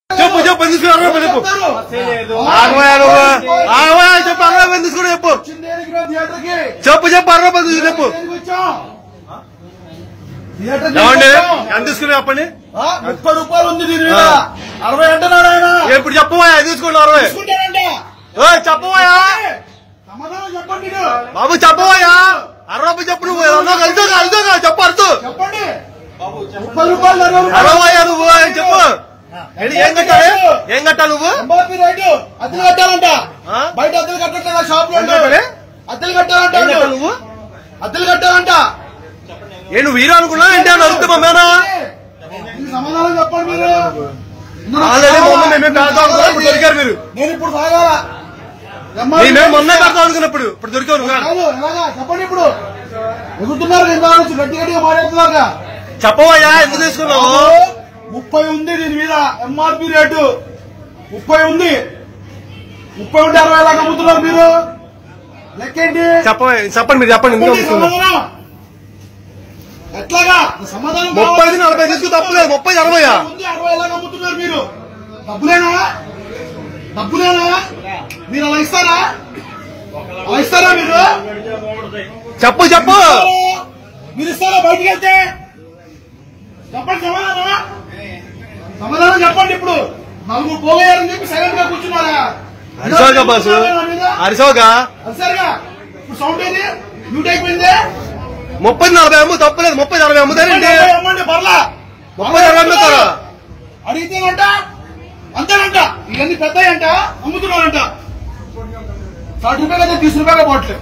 చెప్పు చెప్పు ఎందుకు తీసుకుని అరవై రూపాయలు చెప్పు ఆగవయ్యా నువ్వు ఆగవయ్యా చెప్పు అరవై రూపాయలు తీసుకుని చెప్పు చెప్పు చెప్పు అరవై రూపాయలు తీసుకుని చెప్పు ఏమండి ఎంత తీసుకుని చెప్పండి ముప్పై రూపాయలు ఉంది దీని మీద ఆ. అరవై అంటున్నాడు ఆయన ఇప్పుడు చెప్పవయ్యా తీసుకోండి అరవై తీసుకుంటానంట ఏయ్, చెప్పవయ్యా సమాధానం చెప్పండి మీరు. బాబు చెప్పవయ్యా అరవై రూపాయలు చెప్పు నువ్వు అర్థం అర్థం అర్థం చెప్పు అర్థం చెప్పండి ముప్పై రూపాయలు అరవై రూపాయలు అరవయ్యా నువ్వు ఏం చెప్పు ఏంటి, ఏం కట్టాలి ఏం కట్టాలి నువ్వు ఎంఆర్పీ రేటు అద్దెలు కట్టాలంట ఆ? బయట అద్దెలు కట్టట్లేదా షాప్ లో ఏం కట్టాలి? అద్దెలు కట్టాలంట ఏం కట్టాలి నువ్వు అద్దెలు కట్టాలంట ఏ నువ్వు హీరో అనుకున్నావు ఏంటి అని అడుగుతా మేనా దీనికి సమాధానం చెప్పండి మీరు ఇందులో ఆల్రెడీ మొన్న మేమే పెడతాం అనుకున్నాం ఇప్పుడు దొరికారు మీరు నేను ఇప్పుడు తాగాల మేమే మొన్న పెడతాం అనుకున్నప్పుడు ఇప్పుడు దొరికారు నువ్వు. కాదు ఎలాగా చెప్పండి ఇప్పుడు ఎగురుతున్నారు నేను నుంచి గట్టి గట్టిగా మాట్లాడుతున్నారుగా చెప్పవయ్యా ఎందుకు తీసుకున్నావు ముప్పై ఉంది దీని మీద ఎంఆర్పి రేటు ముప్పై ఉంది ముప్పై ఉంటే అరవై లాగా అమ్ముతున్నారు మీరు లెక్కేంటి చెప్పవయ్యా చెప్పండి మీరు చెప్పండి ఎందుకు చెప్పండి అమ్ముతున్నారు? సమాధానం ఎట్లాగా సమాధానం ముప్పై కావాలి. నలభై తీసుకు తప్పలేదు ముప్పై అరవయ్యా ఉంది అరవై లాగా అమ్ముతున్నారు మీరు డబ్బులేనా డబ్బులేనా మీరు అలా ఇస్తారా అలా ఇస్తారా మీరు చెప్పు చెప్పు మీరు ఇస్తారా బయటికి వెళ్తే చెప్పండి సమాధానం సమాధానం చెప్పండి ఇప్పుడు నలుగురు పోగయ్యారని చెప్పి సైలెంట్ గా కూర్చున్నారా అరిసోగా బాసు అరిసోగా సరిగా ఇప్పుడు సౌండ్ ఏది మ్యూట్ అయిపోయింది ముప్పై నలభై అమ్ము తప్పలేదు ముప్పై నలభై అమ్ముతారండి అమ్మండి పర్లా ముప్పై నలభై అమ్ముతారా అడిగితేనంట అంతేనంట ఇవన్నీ పెద్దయంట అమ్ముతున్నారంట సాటి రూపాయలు అయితే తీసు రూపాయలు బాట్లేదు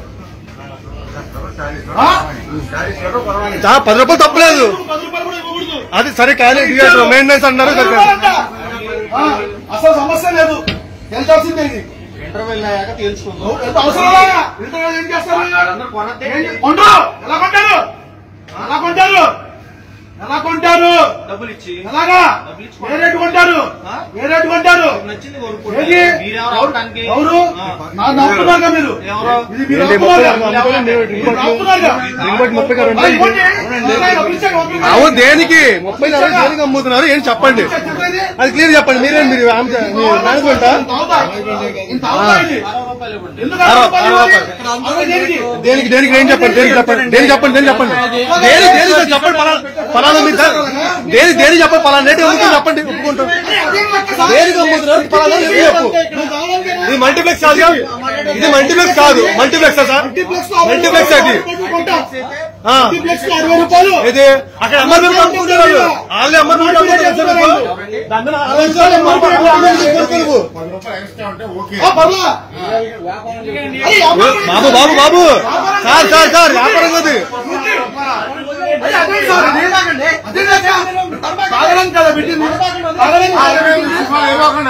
ఆ, పది రూపాయలు తప్పలేదు పది రూపాయలు కూడా ఇవ్వకూడదు అది సరే కానీ మెయింటెనెన్స్ అన్నారు పది సరే. రూపాయలంట. ఆ, అసలు సమస్య లేదు తెలిసాల్సిందే ఇది ఇంటర్వెల్ అయ్యాక తెలుసుకుందాం ఎంత అవసరమా ఇంటర్వ్యూ ఏం చేస్తారు వాళ్ళందరూ కొనతే ఏంటి? కొంటారు ఎలా కొంటారు ఎలా కొంటారు ఎలా కొంటారు డబ్బులు ఇచ్చి ఎలాగా ఏ రేటు కొంటారు ఏ రేటు కొంటారు నచ్చింది ఏది కొనుక్కుంటే మీరెవరు అవటానికి ఎవరు నా నమ్ముతున్నారుగా మీరు ఎవరు? ఇది మీరు ఏంటి, నమ్ముతున్నారుగా? ముప్పై ఆరు అమ్ముతారు, మీరు రింగ్ మీరు కొట్టు. నమ్ముతున్నారుగా? రింగ్ కొట్టు ముప్పై ఆరు ఆ, ఉంటాయి. ఇంకోటి, ఎవరైనా డబ్బులు ఇచ్చాక ఓపెన్ చేయండి. అవును దేనికి ముప్పై నలభై దేనికి అమ్ముతున్నారు ఏం చెప్పండి చెప్పండి. అది క్లియర్ చెప్పండి మీరేం మీరు ఆమె- మీ మేనేజ్మెంటా ఇంత అవుతా? ఇంత అవుతా ఇది? అరవై రూపాయలు ఇవ్వండి ఎందుకు అరవై- అరవై రూపాయలు అరవై ఇవ్వాలి? అరవై దేనికి? దేనికి దేనికి ఏం చెప్పండి దేనికి చెప్పండి దేనికి చెప్పండి దేనికి చెప్పండి దేని దేని చెప్పండి పలానా పలానా మీ ధర- దేని దేని చెప్పండి పలానా రేటు ఎందుకు చెప్పండి ఒప్పుకుంటాం అదేం లెక్క సార్? దేనికి అమ్ముతున్నారు పలానా రేటు చెప్పు నువ్వు కావాలని కదా? ఇది మల్టీప్లెక్స్ కాదు కదా? ఇది మల్టీప్లెక్స్ కాదు మల్టీప్లెక్స్ సార్ మల్టీప్లెక్స్ లో అరవై మల్టీప్లెక్స్ అది రూపాయలు కొంటాం. ఆ. మల్టీప్లెక్స్ లో అరవై రూపాయలు ఇది అక్కడ అమ్మర్ మీరు అమ్ముకుంటున్నారు వాళ్ళే అమ్మర్ మీరు అమ్ముకుంటున్నారు దాని మీద అరవై రూపాయలు అమ్మర్ మీరు అమ్ముకుంటున్నారు నువ్వు. ఆ, పర్లా. అరే, వ్యాపారం బాబు బాబు బాబు సార్ సార్ సార్ వ్యాపారం కాదు అరే, అదే సార్ ఇది. అదే లెక్క. తాగడం కదా పెట్టింది తాగడం కదా.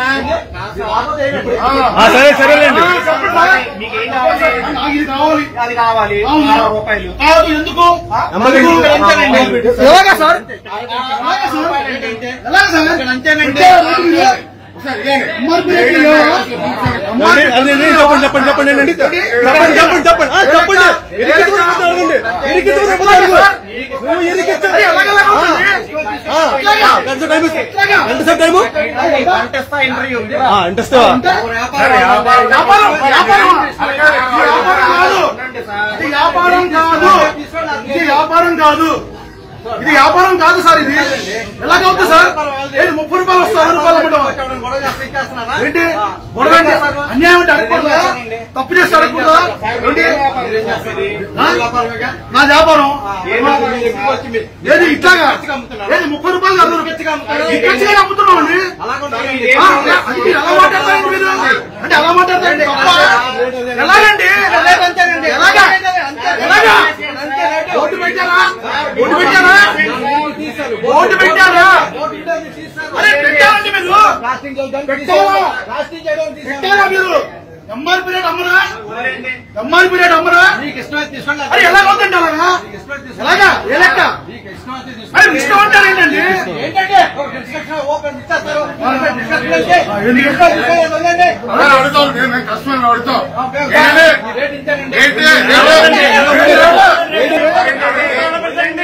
ఆ, సరే సరేలేండి మీకేం కావాలి నాకు ఇది కావాలి అది కావాలి అవును. అరవై రూపాయలు కాదు ఎందుకు అమ్మకి ఎందుకు? అంతేనండి. ఎలాగా సార్ అరవై రూపాయలు అంటే ఇంతే. ఎలాగా సార్ అంతేనండి. ఇంతే రేటు మీద. ఎంఆర్పీ రేటు లేదా? అదే, అదే, అదే, చెప్పండి చెప్పండి చెప్పండి ఏంటండి? చెప్పండి చెప్పండి చెప్పండి ఆ, చెప్పండి ఇరికించమని చెప్పండి, అడగండి. ఇరికించమని చెప్పండి, అడుగు. నువ్వు ఇరికించు. ఆ, ఆ, ఎంత టైం ఇస్తా- ఎంతసేపు టైము కంటెస్తా ఇంటర్వ్యూ ఉంది. ఆ, ఎంత ఇస్తావా వ్యాపారం వ్యాపారం వ్యాపారం వ్యాపారం కాదు ఉండండి సార్. ఇది వ్యాపారం కాదు ఇది వ్యాపారం కాదు ఇది వ్యాపారం కాదు సార్ ఇది ఎలాగవుతుంది సార్ ఏంటి ముప్పై రూపాయలు వస్తుంది అరవై రూపాయలు అమ్మటం గొడవ చేస్తే ఇచ్చేస్తున్నారా? ఏంటి గొడవ ఏంటి అన్యాయం అంటే అడగకూడదా తప్పు చేస్తే అడగకూడదా ఏంటి మీరేం చేస్తారు? ఆ? వ్యాపారమేగా? నా వ్యాపారం ఏ వ్యాపారం ఎక్కువ వచ్చి మీరు- ఏది ఇట్లాగా గట్టిగా అమ్ముతున్నారు. ఏది ముప్పై రూపాయలు అరవై రూపాయలు గట్టిగా అమ్ముతున్నారు. ఇక్కడికి అమ్ముతున్నాం అండి అలాగుంటే మీరు ఆ, ఏం చేస్తారు? అది మీరు ఎలా మాట్లాడతారండి మీరు అంటే ఎలా మాట్లాడతారండి తప్ప ఎలాగండి అంతేనండి. ఎలాగా ఎలాగా అంతే రేటు. ఓటు పెట్టారా ఓటు పెట్టారా తీశారు. ఓటు పెట్టారా ఓటు ఉండేది తీశారు. అరే పెట్టారండి మీరు ప్లాస్టిక్ చేయడం పెట్టారా? తీశారు. ప్లాస్టిక్ చేయడం తీశారు. పెట్టారా మీరు ఎంఆర్పీ రేట్ అమ్మరా వదిలేయండి. ఎంఆర్పీ రేట్ అమ్మరా మీకు ఇష్టమైతే తీసుకోండి. అరే ఎలా అవుతుంది అలాగా మీకు ఇష్టమైతే తీసుకోండి. ఎలాగా ఏ లెక్క మీకు ఇష్టమైతే తీసుకోండి. అరే మీ ఇష్టం అంటారు ఏంటండి ఏంటంటే ఒక డిస్కషన్ ఓపెన్ ఇచ్చేస్తారు డిస్కషన్ చేస్తే ఎందుకు? డిస్కషన్ చేసేది వదిలేయండి. అడుగుతాం నేను కస్టమర్ అడుగుతాం ఆ, మేము ఏంటి? ఈ రేట్ ఇంతేనండి. ఏంటి?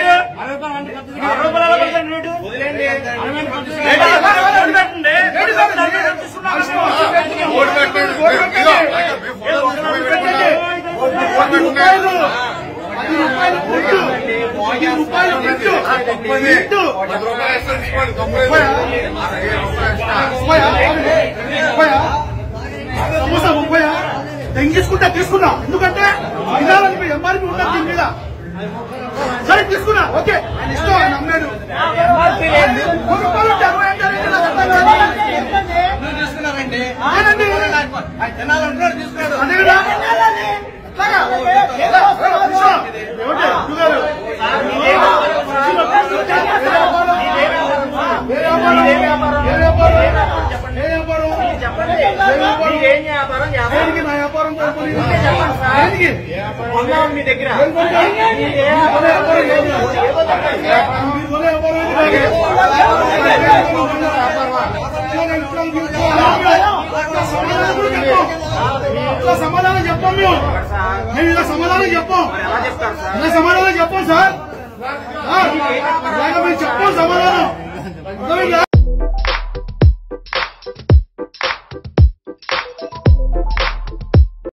వదిలేయండి. ఏంటి సార్ తీసుకుంటే తీసుకున్నా ఎందుకంటే వినాలని ఎంఆర్పి ఉండదు దీని మీద సరే తీసుకున్నా ఓకే ఆయన ఇష్టం ఆయన అమ్మాడు మూడు రూపాయలు ఉంటే అరవై అంటే అరవై నాకు అర్థం కాదు. ఎందుకు తీసుకున్నారండి అదేనండి. ఆయన తినాలంటున్నాడు తీసుకున్నాడు అదే కదా? అట్లాగా? ఇష్టం. ఏమిటి? గురువు గారు. వేరే వ్యాపారం? వేరే వ్యాపారం? ఏ వ్యాపారం? ఏ వ్యాపారం? ఏ వ్యాపారం? దేనికి నా వ్యాపారం కోరుకోలేదు? దేనికి? మీ దగ్గర ఏం కొంటారు? మీరు కొనే వ్యాపారం ఏది? మీరు కొనే వ్యాపారం ఏది? ఇట్లా సమాధానం కూడా చెప్పం. ఇట్లా సమాధానం చెప్పం మేము మేము ఇలా సమాధానం చెప్పం ఎలా చెప్తారు సార్ ఇలా సమాధానం చెప్పం సార్ ఆ, ఇలాగ మేము చెప్పం సమాధానం అర్థమైందా?